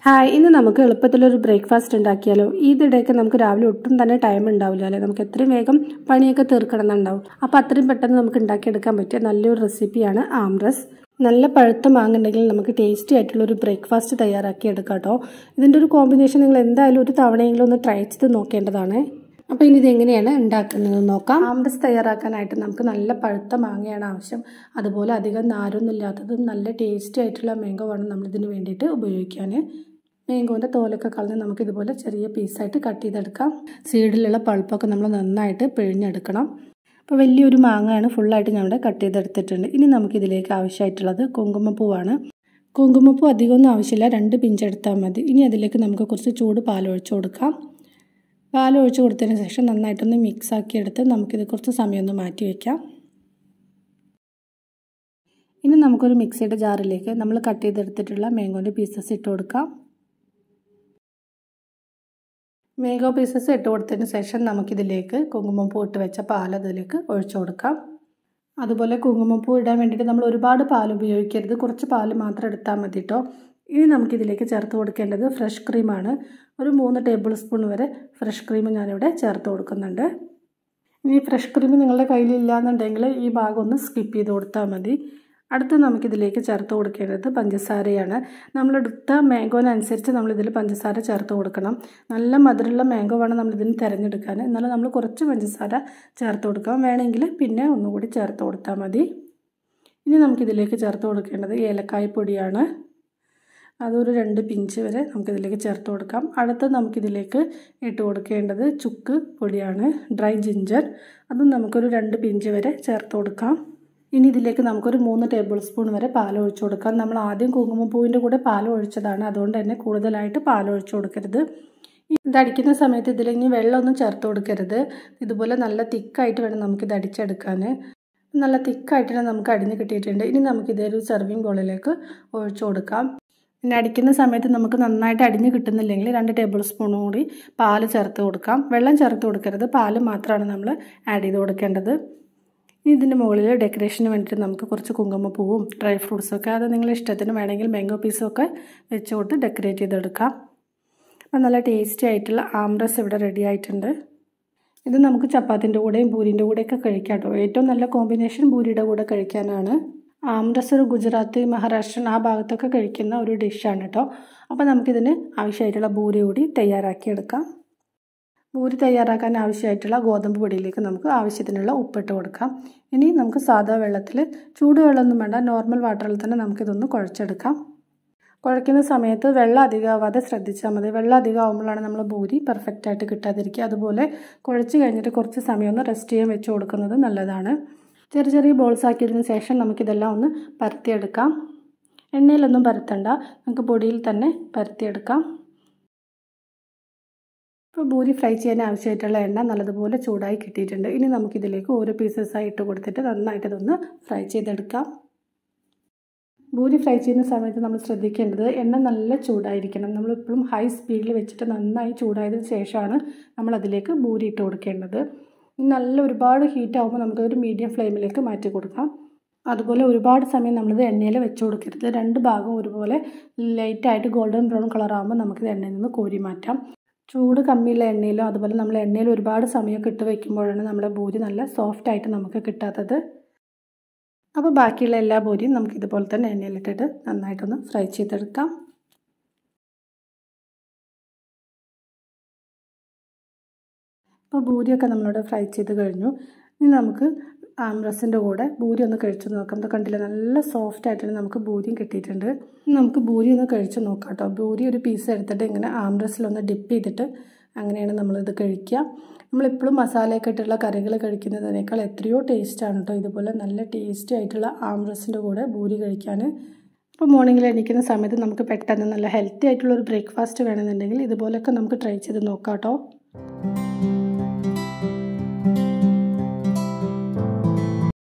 hi ഇന്ന് നമുക്ക് എളുപ്പത്തിലൊരു breakfast ഉണ്ടാക്കിയാലോ ഇതിടെയൊക്കെ നമുക്ക് രാവിലെ ഒട്ടും തന്നെ ടൈം ഉണ്ടാവില്ല അല്ലേ നമുക്ക് എത്രയും വേഗം പണിയൊക്കെ തീർക്കണം എന്നുണ്ടാവും അപ്പോൾ അത്രയും പെട്ടെന്ന് നമുക്ക് ഉണ്ടാക്കിയെടുക്കാൻ പറ്റിയ നല്ലൊരു റെസിപ്പിയാണ് ആംറസ് നല്ല പഴുത്ത മാങ്ങ ഉണ്ടെങ്കിൽ നമുക്ക് ടേസ്റ്റി ആയിട്ടുള്ള ഒരു ബ്രേക്ക്ഫാസ്റ്റ് തയ്യാറാക്കി എടുക്കാം കേട്ടോ ഇതിൻ്റെ ഒരു കോമ്പിനേഷൻ നിങ്ങൾ എന്തായാലും ഒരു തവണയെങ്കിലും ഒന്ന് ട്രൈ ചെയ്ത് നോക്കേണ്ടതാണ് അപ്പോൾ ഇനി ഇത് എങ്ങനെയാണ് ഉണ്ടാക്കുന്നത് നോക്കാം ആംബസ് തയ്യാറാക്കാനായിട്ട് നമുക്ക് നല്ല പഴുത്ത മാങ്ങയാണ് ആവശ്യം അതുപോലെ അധികം നാരൊന്നും ഇല്ലാത്തതും നല്ല ടേസ്റ്റി ആയിട്ടുള്ള മാംഗോ വേണം നമ്മളിതിന് വേണ്ടിയിട്ട് ഉപയോഗിക്കാൻ മാംഗോൻ്റെ തോലൊക്കെ കളഞ്ഞ് നമുക്ക് ഇതുപോലെ ചെറിയ പീസായിട്ട് കട്ട് ചെയ്തെടുക്കാം സീഡിലുള്ള പൾപ്പൊക്കെ നമ്മൾ നന്നായിട്ട് പിഴിഞ്ഞെടുക്കണം അപ്പോൾ വലിയൊരു മാങ്ങയാണ് ഫുള്ളായിട്ട് ഞങ്ങളുടെ കട്ട് ചെയ്തെടുത്തിട്ടുണ്ട് ഇനി നമുക്കിതിലേക്ക് ആവശ്യമായിട്ടുള്ളത് കുങ്കുമപ്പൂവാണ് കുങ്കുമപ്പൂ അധികമൊന്നും ആവശ്യമില്ല രണ്ട് പിഞ്ചെടുത്താൽ മതി ഇനി അതിലേക്ക് നമുക്ക് കുറച്ച് ചൂട് പാൽ ഒഴിച്ചു കൊടുക്കാം പാൽ ഒഴിച്ച് കൊടുത്തതിന് ശേഷം നന്നായിട്ടൊന്ന് മിക്സ് ആക്കി എടുത്ത് നമുക്കിത് കുറച്ച് സമയം ഒന്ന് മാറ്റി വയ്ക്കാം ഇനി നമുക്കൊരു മിക്സിയുടെ ജാറിലേക്ക് നമ്മൾ കട്ട് ചെയ്തെടുത്തിട്ടുള്ള മാംഗോൻ്റെ പീസസ് ഇട്ട് കൊടുക്കാം മാംഗോ പീസസ് ഇട്ട് കൊടുത്തതിന് ശേഷം നമുക്കിതിലേക്ക് കുങ്കുമപ്പൂ ഇട്ട് വെച്ച പാൽ അതിലേക്ക് ഒഴിച്ചു കൊടുക്കാം അതുപോലെ കുങ്കുമപ്പൂ ഇടാൻ വേണ്ടിയിട്ട് നമ്മൾ ഒരുപാട് പാൽ ഉപയോഗിക്കരുത് കുറച്ച് പാൽ മാത്രം എടുത്താൽ മതി കേട്ടോ ഇനി നമുക്കിതിലേക്ക് ചേർത്ത് കൊടുക്കേണ്ടത് ഫ്രഷ് ക്രീമാണ് ഒരു മൂന്ന് ടേബിൾ സ്പൂൺ വരെ ഫ്രഷ് ക്രീം ഞാനിവിടെ ചേർത്ത് കൊടുക്കുന്നുണ്ട് ഇനി ഫ്രഷ് ക്രീം നിങ്ങളുടെ കയ്യിലില്ല എന്നുണ്ടെങ്കിൽ ഈ ഭാഗം ഒന്ന് സ്കിപ്പ് ചെയ്ത് കൊടുത്താൽ മതി അടുത്ത് നമുക്കിതിലേക്ക് ചേർത്ത് കൊടുക്കേണ്ടത് പഞ്ചസാരയാണ് നമ്മളെടുത്ത മാംഗോനനുസരിച്ച് നമ്മളിതിൽ പഞ്ചസാര ചേർത്ത് കൊടുക്കണം നല്ല മധുരമുള്ള മാംഗോ വേണം നമ്മളിതിന് തിരഞ്ഞെടുക്കാൻ എന്നാലും നമ്മൾ കുറച്ച് പഞ്ചസാര ചേർത്ത് കൊടുക്കാം വേണമെങ്കിൽ പിന്നെ ഒന്നുകൂടി ചേർത്ത് കൊടുത്താൽ മതി ഇനി നമുക്കിതിലേക്ക് ചേർത്ത് കൊടുക്കേണ്ടത് ഏലക്കായ പൊടിയാണ് അതൊരു രണ്ട് പിഞ്ച് വരെ നമുക്കിതിലേക്ക് ചേർത്ത് കൊടുക്കാം അടുത്ത് നമുക്കിതിലേക്ക് ഇട്ട് കൊടുക്കേണ്ടത് ചുക്ക് പൊടിയാണ് ഡ്രൈ ജിഞ്ചർ അതും നമുക്കൊരു രണ്ട് പിഞ്ച് വരെ ചേർത്ത് കൊടുക്കാം ഇനി ഇതിലേക്ക് നമുക്കൊരു മൂന്ന് ടേബിൾ സ്പൂൺ വരെ പാൽ ഒഴിച്ചു കൊടുക്കാം നമ്മൾ ആദ്യം കുങ്കുമപ്പൂവിൻ്റെ കൂടെ പാൽ ഒഴിച്ചതാണ് അതുകൊണ്ട് തന്നെ കൂടുതലായിട്ട് പാൽ ഒഴിച്ചു കൊടുക്കരുത് ഇത് അടിക്കുന്ന സമയത്ത് ഇതിലിനി വെള്ളമൊന്നും ചേർത്ത് കൊടുക്കരുത് ഇതുപോലെ നല്ല തിക്കായിട്ട് വേണം നമുക്കിത് അടിച്ചെടുക്കാൻ നല്ല തിക്കായിട്ട് നമുക്ക് അടിഞ്ഞ് കിട്ടിയിട്ടുണ്ട് ഇനി നമുക്കിതൊരു സെർവിങ് ബോളിലേക്ക് ഒഴിച്ചു കൊടുക്കാം പിന്നെ അടിക്കുന്ന സമയത്ത് നമുക്ക് നന്നായിട്ട് അടിഞ്ഞ് കിട്ടുന്നില്ലെങ്കിൽ രണ്ട് ടേബിൾ സ്പൂണും കൂടി പാൽ ചേർത്ത് കൊടുക്കാം വെള്ളം ചേർത്ത് കൊടുക്കരുത് പാൽ മാത്രമാണ് നമ്മൾ ആഡ് ചെയ്ത് കൊടുക്കേണ്ടത് ഇനി ഇതിൻ്റെ മുകളിൽ ഡെക്കറേഷന് വേണ്ടിയിട്ട് നമുക്ക് കുറച്ച് കുങ്കുമപ്പൂവും ഡ്രൈ ഫ്രൂട്ട്സും ഒക്കെ അത് നിങ്ങളുടെ ഇഷ്ടത്തിന് വേണമെങ്കിൽ മാംഗോ പീസും ഒക്കെ വെച്ചുകൊണ്ട് ഡെക്കറേറ്റ് ചെയ്തെടുക്കാം അപ്പം നല്ല ടേസ്റ്റി ആയിട്ടുള്ള ആംറസ് ഇവിടെ റെഡി ആയിട്ടുണ്ട് ഇത് നമുക്ക് ചപ്പാത്തിൻ്റെ കൂടെയും പൂരിൻ്റെ കൂടെയൊക്കെ കഴിക്കാം കേട്ടോ ഏറ്റവും നല്ല കോമ്പിനേഷൻ പൂരിയുടെ കൂടെ കഴിക്കാനാണ് ആംറസ് ഒരു ഗുജറാത്ത് മഹാരാഷ്ട്രൻ ആ ഭാഗത്തൊക്കെ കഴിക്കുന്ന ഒരു ഡിഷാണ് കേട്ടോ അപ്പോൾ നമുക്കിതിന് ആവശ്യമായിട്ടുള്ള പൂരി കൂടി തയ്യാറാക്കിയെടുക്കാം പൂരി തയ്യാറാക്കാൻ ആവശ്യമായിട്ടുള്ള ഗോതമ്പ് പൊടിയിലേക്ക് നമുക്ക് ആവശ്യത്തിനുള്ള ഉപ്പിട്ട് കൊടുക്കാം ഇനി നമുക്ക് സാധാ വെള്ളത്തിൽ ചൂടുവെള്ളമൊന്നും വേണ്ട നോർമൽ വാട്ടറിൽ തന്നെ നമുക്കിതൊന്ന് കുഴച്ചെടുക്കാം കുഴയ്ക്കുന്ന സമയത്ത് വെള്ളം അധികമാവാതെ ശ്രദ്ധിച്ചാൽ മതി വെള്ളം അധികമാകുമ്പോഴാണ് നമ്മൾ പൂരി പെർഫെക്റ്റ് ആയിട്ട് കിട്ടാതിരിക്കുക അതുപോലെ കുഴച്ച് കഴിഞ്ഞിട്ട് കുറച്ച് സമയം ഒന്ന് റെസ്റ്റ് ചെയ്യാൻ വെച്ച് കൊടുക്കുന്നത് നല്ലതാണ് ചെറിയ ചെറിയ ബോൾസ് ആക്കിയതിന് ശേഷം നമുക്കിതെല്ലാം ഒന്ന് പരത്തിയെടുക്കാം എണ്ണയിലൊന്നും പരത്തണ്ട നമുക്ക് പൊടിയിൽ തന്നെ പരത്തിയെടുക്കാം ഇപ്പോൾ പൂരി ഫ്രൈ ചെയ്യാൻ ആവശ്യമായിട്ടുള്ള എണ്ണ നല്ലതുപോലെ ചൂടായി കിട്ടിയിട്ടുണ്ട് ഇനി നമുക്കിതിലേക്ക് ഓരോ പീസസായി ഇട്ട് കൊടുത്തിട്ട് നന്നായിട്ട് ഇതൊന്ന് ഫ്രൈ ചെയ്തെടുക്കാം പൂരി ഫ്രൈ ചെയ്യുന്ന സമയത്ത് നമ്മൾ ശ്രദ്ധിക്കേണ്ടത് എണ്ണ നല്ല ചൂടായിരിക്കണം നമ്മളെപ്പോഴും ഹൈ സ്പീഡിൽ വെച്ചിട്ട് നന്നായി ചൂടായതിന് ശേഷമാണ് നമ്മൾ അതിലേക്ക് പൂരി ഇട്ട് കൊടുക്കേണ്ടത് നല്ല ഒരുപാട് ഹീറ്റ് ആകുമ്പോൾ നമുക്കൊരു മീഡിയം ഫ്ലെയിമിലേക്ക് മാറ്റി കൊടുക്കാം അതുപോലെ ഒരുപാട് സമയം നമ്മളിത് എണ്ണയിൽ വെച്ച് കൊടുക്കരുത് രണ്ട് ഭാഗവും ഒരുപോലെ ലൈറ്റായിട്ട് ഗോൾഡൻ ബ്രൗൺ കളർ ആകുമ്പോൾ നമുക്കിത് എണ്ണയിൽ നിന്ന് കോരി മാറ്റാം ചൂട് കമ്മിയുള്ള എണ്ണയിലോ അതുപോലെ നമ്മൾ എണ്ണയിൽ ഒരുപാട് സമയമൊക്കെ ഇട്ട് വയ്ക്കുമ്പോഴാണ് നമ്മുടെ പൂരി നല്ല സോഫ്റ്റ് ആയിട്ട് നമുക്ക് കിട്ടാത്തത് അപ്പോൾ ബാക്കിയുള്ള എല്ലാ പൂരിയും നമുക്ക് ഇതുപോലെ തന്നെ എണ്ണയിലിട്ടിട്ട് നന്നായിട്ടൊന്ന് ഫ്രൈ ചെയ്തെടുക്കാം അപ്പോൾ പൂരിയൊക്കെ നമ്മളിവിടെ ഫ്രൈ ചെയ്ത് കഴിഞ്ഞു ഇനി നമുക്ക് ആംറസിൻ്റെ കൂടെ ഭൂരി ഒന്ന് കഴിച്ചു നോക്കാം ഇത് കണ്ടില്ല നല്ല സോഫ്റ്റ് ആയിട്ട് നമുക്ക് ഭൂരിയും കിട്ടിയിട്ടുണ്ട് നമുക്ക് ഭൂരി ഒന്ന് കഴിച്ചു നോക്കാം കേട്ടോ ഭൂരി ഒരു പീസ് എടുത്തിട്ട് ഇങ്ങനെ ആംറസിലൊന്ന് ഡിപ്പ് ചെയ്തിട്ട് അങ്ങനെയാണ് നമ്മളിത് കഴിക്കുക നമ്മളെപ്പോഴും മസാലയൊക്കെ ഇട്ടുള്ള കറികൾ കഴിക്കുന്നതിനേക്കാൾ എത്രയോ ടേസ്റ്റാണ് കേട്ടോ ഇതുപോലെ നല്ല ടേസ്റ്റി ആയിട്ടുള്ള ആംറസിൻ്റെ കൂടെ ഭൂരി കഴിക്കാൻ അപ്പോൾ മോർണിംഗിൽ എണീക്കുന്ന സമയത്ത് നമുക്ക് പെട്ടെന്ന് നല്ല ഹെൽത്തി ആയിട്ടുള്ള ഒരു ബ്രേക്ക്ഫാസ്റ്റ് വേണമെന്നുണ്ടെങ്കിൽ ഇതുപോലെയൊക്കെ നമുക്ക് ട്രൈ ചെയ്ത് നോക്കാം കേട്ടോ